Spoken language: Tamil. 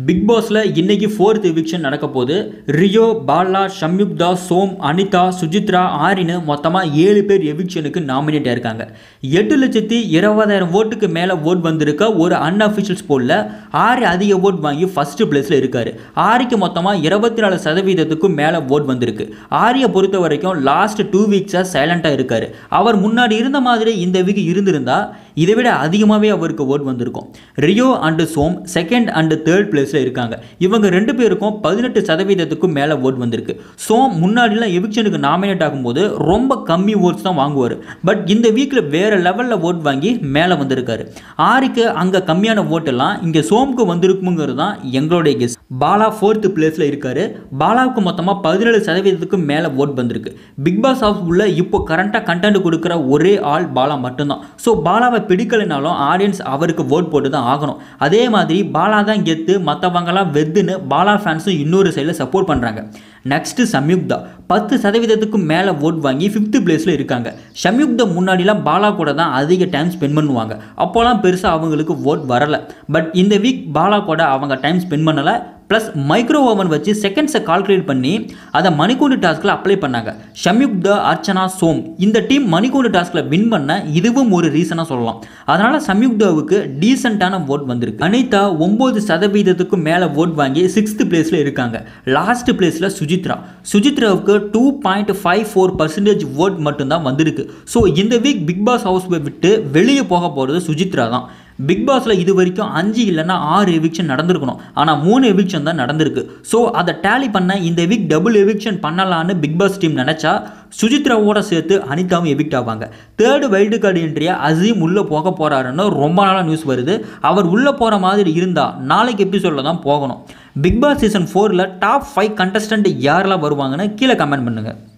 பிக் பாஸில் இன்னைக்கு ஃபோர்த் எவிக்ஷன் நடக்க போகுது ரியோ பாலா சம்யுக்தா சோம் அனிதா சுஜித்ரா ஆரின்னு மொத்தமாக ஏழு பேர் எவிக்ஷனுக்கு நாமினேட் ஆயிருக்காங்க எட்டு லட்சத்தி இருபதாயிரம் ஓட்டுக்கு மேலே ஓட் வந்திருக்க ஒரு அன்அஃபிஷியல்ஸ் போலில் ஆரி அதிக ஓட் வாங்கி ஃபர்ஸ்ட் பிளேஸில் இருக்காரு ஆரிக்கு மொத்தமாக இருபத்தி நாலு சதவீதத்துக்கும் மேலே ஓட் வந்திருக்கு ஆரியை பொறுத்த வரைக்கும் லாஸ்ட் டூ வீக்ஸாக சைலண்ட்டாக இருக்காரு அவர் முன்னாடி இருந்த மாதிரி இந்த வீக் இருந்திருந்தா இதை விட அதிகமாகவே அவருக்கு ஓட் வந்திருக்கும் Rio and Som second and third பிளேஸில் இருக்காங்க இவங்க ரெண்டு பேருக்கும் பதினெட்டு சதவீதத்துக்கும் மேலே ஓட் வந்திருக்கு சோம் முன்னாடிலாம் எவிக்ஷனுக்கு நாமினேட் ஆகும்போது ரொம்ப கம்மி ஓட்ஸ் தான் வாங்குவார் பட் இந்த வீக்கில் வேறு லெவலில் ஓட் வாங்கி மேலே வந்திருக்காரு ஆருக்கு அங்கே கம்மியான ஓட்டெல்லாம் இங்கே சோமுக்கு வந்திருக்குங்கிறது தான் எங்களுடைய கெஸ் பாலா ஃபோர்த்து பிளேஸில் இருக்காரு பாலாவுக்கு மொத்தமாக பதினேழு சதவீதத்துக்கும் மேலே ஓட் வந்திருக்கு பிக் பாஸ் ஹவுஸ் உள்ள இப்போ கரண்ட்டாக கண்டென்ட் கொடுக்குற ஒரே ஆள் பாலா மட்டும்தான் ஸோ பாலாவை பிடிக்கலைனாலும் ஆடியன்ஸ் அவருக்கு ஓட் போட்டு தான் ஆகணும் அதே மாதிரி பாலா தான் கெத்து மற்றவங்கலாம் வெத்துன்னு பாலா ஃபேன்ஸும் இன்னொரு சைடில் சப்போர்ட் பண்ணுறாங்க நெக்ஸ்ட்டு சம்யுக்தா பத்து சதவீதத்துக்கும் மேலே ஓட் வாங்கி ஃபிஃப்த்து பிளேஸில் இருக்காங்க சம்யுக்தா முன்னாடிலாம் பாலா கூட தான் அதிக டைம் ஸ்பெண்ட் பண்ணுவாங்க அப்போலாம் பெருசாக அவங்களுக்கு ஓட் வரலை பட் இந்த வீக் பாலா கூட அவங்க டைம் ஸ்பெண்ட் பண்ணலை ப்ளஸ் மைக்ரோ ஓவன் வச்சு செகண்ட்ஸை கால்குலேட் பண்ணி அதை மணிக்கூண்டு டாஸ்கில் அப்ளை பண்ணாங்க ஷம்யுக்தா அர்ச்சனா சோம் இந்த டீம் மணிக்கூண்டு டாஸ்கில் வின் பண்ண இதுவும் ஒரு ரீசனாக சொல்லலாம் அதனால் சம்யுக்தாவுக்கு டீசெண்டான ஓட் வந்திருக்கு அனிதா ஒம்பது சதவீதத்துக்கும் மேலே ஓட் வாங்கி சிக்ஸ்த் பிளேஸில் இருக்காங்க லாஸ்ட் பிளேஸில் சுஜித்ரா சுஜித்ராவுக்கு two point five four percentage vote மட்டும்தான் வந்திருக்கு ஸோ இந்த வீக் பிக் பாஸ் ஹவுஸ் விட்டு வெளியே போக போகிறது சுஜித்ரா தான் பிக் பாஸில் இது வரைக்கும் அஞ்சு இல்லைன்னா ஆறு எவிக்ஷன் நடந்திருக்கணும் ஆனால் மூணு எவிக்ஷன் தான் நடந்திருக்கு ஸோ அதை டேலி பண்ண இந்த வீக் டபுள் எவிக்ஷன் பண்ணலான்னு பிக் பாஸ் டீம் நினச்சா சுஜித்ராவோட சேர்த்து அனிதாவும் எவிக்ட் ஆவாங்க தேர்டு வைல்டு கார்டு என்ட்ரியா அசீம் உள்ளே போக போகிறாருன்னு ரொம்ப நாளாக நியூஸ் வருது அவர் உள்ளே போகிற மாதிரி இருந்தால் நாளைக்கு எபிசோடில் தான் போகணும் பிக் பாஸ் சீசன் ஃபோரில் டாப் ஃபைவ் கண்டஸ்டன்ட் யாரெல்லாம் வருவாங்கன்னு கீழே கமெண்ட் பண்ணுங்கள்